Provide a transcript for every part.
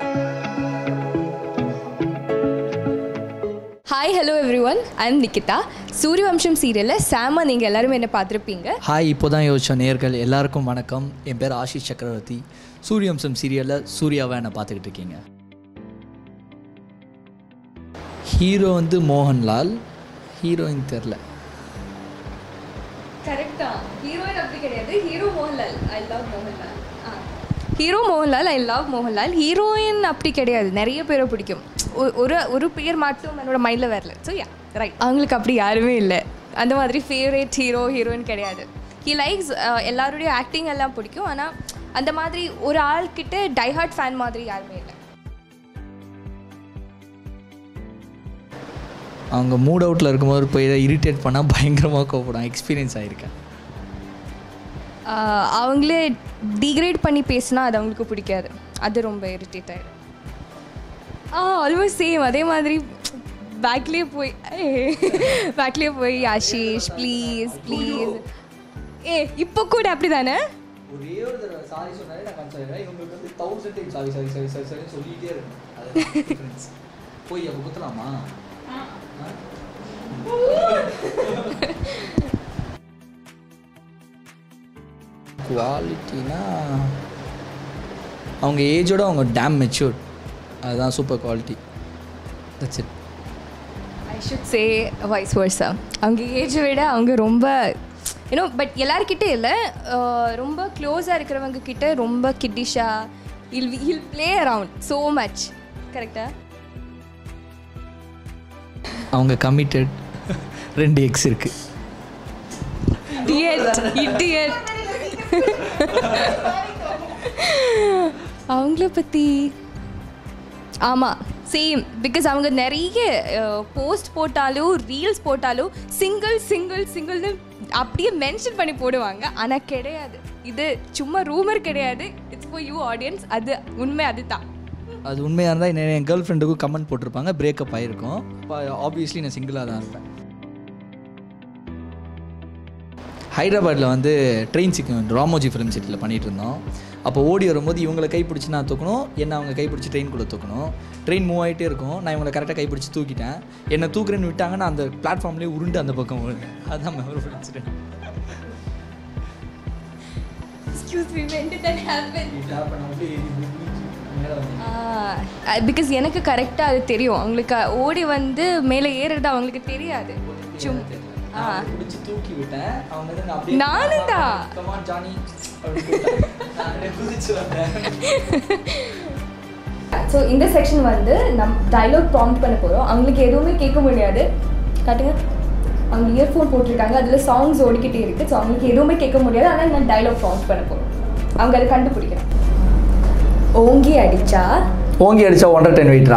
Hi hello everyone I'm Nikitha Suryavamsam சீரியலில் சாம நீங்கள் எல்லாரும் என்ன பார்த்துருப்பீங்க ஹாய் இப்போ தான் யோசிச்ச நேர்கள் எல்லாருக்கும் வணக்கம் என் பேர் ஆஷிஷ் சக்கரவர்த்தி சூரியவம்சம் சீரியலில் சூர்யாவை என்னை பார்த்துக்கிட்டு இருக்கீங்க ஹீரோ வந்து மோகன்லால் ஹீரோயின் தெரில கரெக்டா ஹீரோயின் அப்படி கிடையாது hero Mohanlal I love Mohanlal hero Mohanlal I love Mohanlal heroine அப்படி கிடையாது நிறைய பேரை பிடிக்கும் ஒ- ஒரு ஒரு பேர் மட்டும் என்னோட மைண்டில் வரல ஸோ யா ரைட் அவங்களுக்கு அப்படி யாருமே இல்லை அந்த மாதிரி ஃபேவரேட் ஹீரோ ஹீரோயின் கிடையாது ஹி லைக்ஸ் எல்லாருடைய ஆக்டிங் எல்லாம் பிடிக்கும் ஆனால் அந்த மாதிரி ஒரு ஆள்கிட்ட டைஹார்ட் ஃபேன் மாதிரி யாருமே இல்லை அவங்க மூட் அவுட்டில் இருக்கும்போது போய் இரிட்டேட் பண்ணால் பயங்கரமாக கோவப்படும் எக்ஸ்பீரியன்ஸ் ஆகிருக்கேன் ஆஹ் அவங்களே டிகிரேட் பண்ணி பேசினா அது அவங்களுக்கு பிடிக்காது அது ரொம்ப இரிட்டேட் ஆகிடும் ஆ ஆல்மோஸ்ட் சேம் அதே மாதிரி பேக்லேயே போய் பேக்லேயே போய் ஆஷிஷ் ப்ளீஸ் ப்ளீஸ் ஏ இப்போ கூட அப்படி தானே ஒரே ஒரு தடவை சாரி சொன்னாலே நான் கன்சல் இவங்களுக்கு வந்து thousand time sorry sorry sorry sorry sorry சொல்லிகிட்டே இருக்கேன் போய் அப்போ குத்தலாமா குவாலிட்டினா அவங்க ஏஜோட அவங்க டேம் மெச்சூர்ட் அதுதான் super quality that's it I should say vice versa அவங்க ஏஜை விட அவங்க ரொம்ப யூனோ பட் எல்லாருக்கிட்டே இல்லை ரொம்ப க்ளோஸாக இருக்கிறவங்க கிட்ட ரொம்ப கிட்டிஷாக இல் இல் ப்ளே அரவுண்ட் ஸோ மச் கரெக்டாக அவங்க கமிட்டட் ரெண்டு எக்ஸ் இருக்குது இடியட் இடியட் அவங்கள பற்றி ஆமாம் சேம் பிகாஸ் அவங்க நிறைய போஸ்ட் போட்டாலும் ரீல்ஸ் போட்டாலும் சிங்கிள் சிங்கிள் சிங்கிள்னு அப்படியே மென்ஷன் பண்ணி போடுவாங்க ஆனால் கிடையாது இது சும்மா ரூமர் கிடையாது இட்ஸ் ஃபார் யூ ஆடியன்ஸ் அது உண்மை அதுதான் அது உண்மையாக இருந்தால் என் கேர்ள் ஃப்ரெண்டுக்கும் கமெண்ட் போட்டிருப்பாங்க பிரேக்கப் ஆகிருக்கும் ஆப்வியஸ்லி நான் சிங்கிளாக தான் இருப்பேன் ஹைதராபாத்தில் வந்து ட்ரெயின் சிக்கன் ராமோஜி ஃபிலிம் சிட்டியில் பண்ணிகிட்டு இருந்தோம் அப்போ ஓடி வரும்போது இவங்களை கைப்பிடிச்சி நான் தூக்கணும் என்ன அவங்க கைப்பிடிச்சி ட்ரெயின் கூட தூக்கணும் ட்ரெயின் மூவ் ஆகிட்டே இருக்கும் நான் இவங்களை கரெக்டாக கைப்பிடிச்சி தூக்கிட்டேன் என்னை தூக்குறேன்னு விட்டாங்க நான் அந்த பிளாட்ஃபார்ம்லேயே உருண்டு அந்த பக்கம் விழுந்தேன் அதுதான் memorable incident excuse me when did that happen because எனக்கு கரெக்டாக அது தெரியும் அவங்களுக்கு ஓடி வந்து மேலே ஏறுறது அவங்களுக்கு தெரியாது சும் ஆ பிடிச்சி தூக்கி விட்டேன் அவங்க வந்து நான் அப்படியே நானும் தான். கமான் ஜானி அப்படின்னு கூப்பிட்டாங்க. நான் அப்படியே குதிச்சு வந்தேன் ஸோ இந்த செக்ஷன் வந்து நம் டைலாக் ப்ராம்ப்ட் பண்ண போகிறோம் அவங்களுக்கு எதுவுமே கேட்க முடியாது காட்டுங்க அவங்க இயர்ஃபோன் போட்டிருக்காங்க அதில் சாங்ஸ் ஓடிக்கிட்டே இருக்குது ஸோ அவங்களுக்கு எதுவுமே கேட்க முடியாது ஆனால் நான் டைலாக் ப்ராம்ப்ட் பண்ண போகிறோம் அவங்க அதை கண்டுபிடிக்கணும் ஓங்கி அடிச்சா ஓங்கி அடிச்சா ஒன்றரை டென் வெயிட்ரா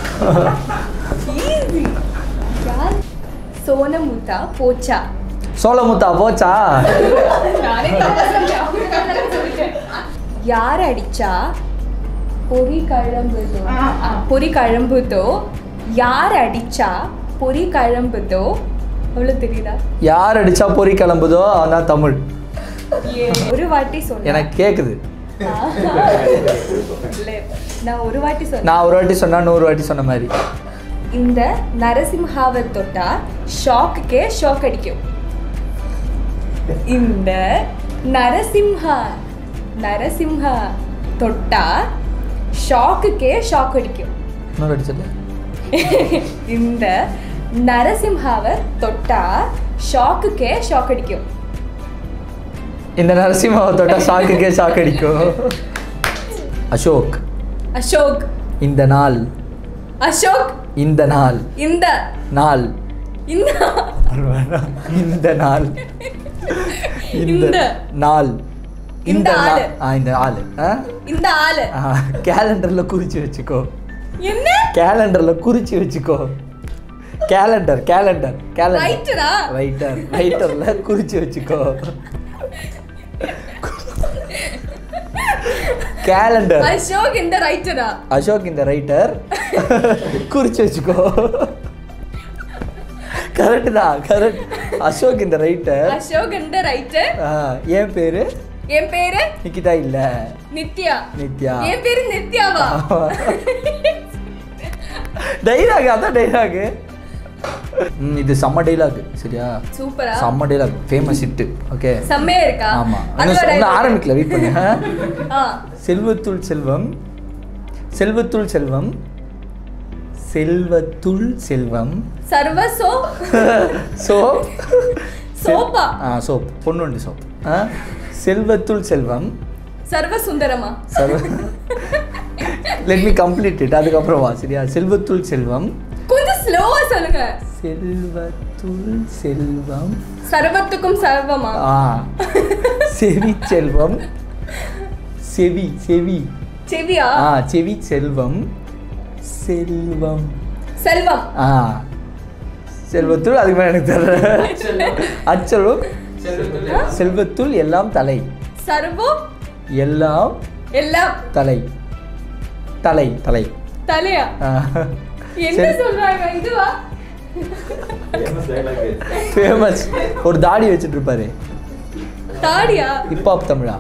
ஈஸி யார் சோனமுத்தா போச்சா சோளமுத்தா போச்சா நானே தப்பா சொல்லிட்டேன். அவங்க தப்பா சொல்லிட்டேன். யார் அடிச்சா பொறி கழம்புதோ ஆ, பொறி கழம்புதோ யார் அடிச்சா பொறி கழம்புதோ அவ்வளோ தெரியுதா யார் அடிச்சா பொறி கிளம்புதோ அதான் தமிழ் ஒரு வாட்டி சொன்னேன் எனக்கு கேட்குது நான் ஒரு வாட்டி சொன்னேன் நான் ஒரு வாட்டி சொன்னா நூறு வாட்டி சொன்ன மாதிரி இந்த நரசிம்ஹாவை தொட்டா ஷாக்குக்கே ஷாக் அடிக்கும் இந்த நரசிம்ஹா நரசிம்ஹா தொட்டா ஷாக்குக்கே ஷாக் அடிக்கும் இன்னொரு அடிச்சல இந்த நரசிம்ஹாவை தொட்டா ஷாக்குக்கே ஷாக் அடிக்கும் இந்த நரசிம்மாவை தொட்டா ஷாக்குக்கே ஷாக் அடிக்கும் அசோக் அசோக் இந்த நாள் அசோக் இந்த நாள் இந்த நாள் இந்த இந்த நாள் இந்த இந்த. நாள் இந்த நா- ஆளு. ஆ, இந்த ஆளு இந்த ஆளு கேலண்டர்ல குறிச்சு வச்சுக்கோ என்ன கேலண்டர்ல குறிச்சு வச்சுக்கோ கேலண்டர் கேலண்டர் கேலண்டர் ரைட்டரா ரைட்டர் ரைட்டர்ல குறிச்சு வச்சுக்கோ கேலண்டர் அசோக் இந்த ரைட்டரா அசோக் இந்த ரைட்டர் குறிச்சு வச்சுக்கோ கரெக்ட் தான் கரெக்ட் அசோக் இந்த ரைட்டர் அசோக் இந்த ரைட்டர் என் பேரு என் பேரு நிக்கிதா இல்லை நித்யா நித்யா என் பேரு நித்யாவா டைலாக் அதான் டைலாக் ம் இது செம்ம டைலாக் சரியா சூப்பரா செம்ம டைலாக் ஃபேமஸ் ஹிட் ஓகே செம்மையா இருக்கா ஆமா அதுவா இன்னும் இன்னும் dialogue? ஆரம்பிக்கல வெயிட் பண்ணுங்க ஆ செல்வத்துள் செல்வம் செல்வத்துள் செல்வம் செல்வத்துள் செல்வம் சர்வசோ சோப் சோப்பா ஆ சோப் பொண்ணுண்டு சோப் ஆ செல்வத்துள் செல்வம் சர்வ சுந்தரமா சர்வ லெட் மீ கம்ப்ளீட் இட் அதுக்கப்புறம் வா சரியா செல்வத்துள் செல்வம் கொஞ்சம் ஸ்லோவா சொல்லுங்க செல்வத்துள் செல்வம் சர்வத்துக்கும் சர்வமா ஆ செவி செல்வம் செவி செவி செவியா ஆ செவி செல்வம் செல்வம் செல்வம் ஆ செல்வத்துள் அதுக்கு மேலே எனக்கு தெரியல அச்சலும் செல்வத்துள் எல்லாம் தலை சர்வம் எல்லாம் எல்லாம் தலை தலை தலை தலையா ஆ. என்ன சரி. சொல்றாங்க இதுவா ஃபேமஸ் ஒரு தாடி வச்சுட்டு இருப்பாரு தாடியா ஹிப்ஹாப் தமிழா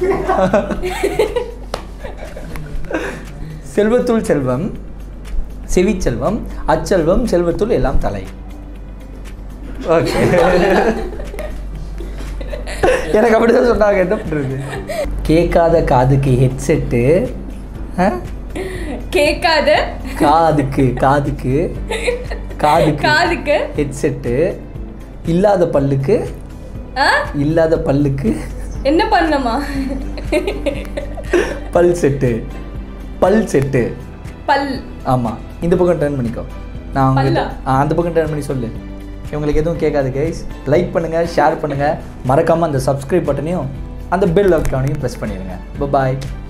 செல்வத்துள் செல்வம் செவிச்செல்வம் அச்செல்வம் செல்வத்துள் எல்லாம் தலை ஓகே எனக்கு அப்படிதான் சொன்னாங்க என்ன பண்றது கேட்காத காதுக்கு ஹெட்செட்டு கேட்காத காதுக்கு காதுக்கு காதுக்கு காதுக்கு ஹெட்செட்டு இல்லாத பல்லுக்கு ஆ? இல்லாத பல்லுக்கு என்ன பண்ணமா பல் செட்டு பல் செட்டு பல் ஆமாம் இந்த பக்கம் டர்ன் பண்ணிக்கோ நான் உங்களுக்கு பல்லா? ஆ அந்த பக்கம் டர்ன் பண்ணி சொல்லு இவங்களுக்கு எதுவும் கேட்காது கைஸ் லைக் பண்ணுங்கள் ஷேர் பண்ணுங்கள் மறக்காமல் அந்த சப்ஸ்கிரைப் பட்டனையும் அந்த பெல் ஐக்கானையும் ப்ரெஸ் பண்ணிடுங்க பாய்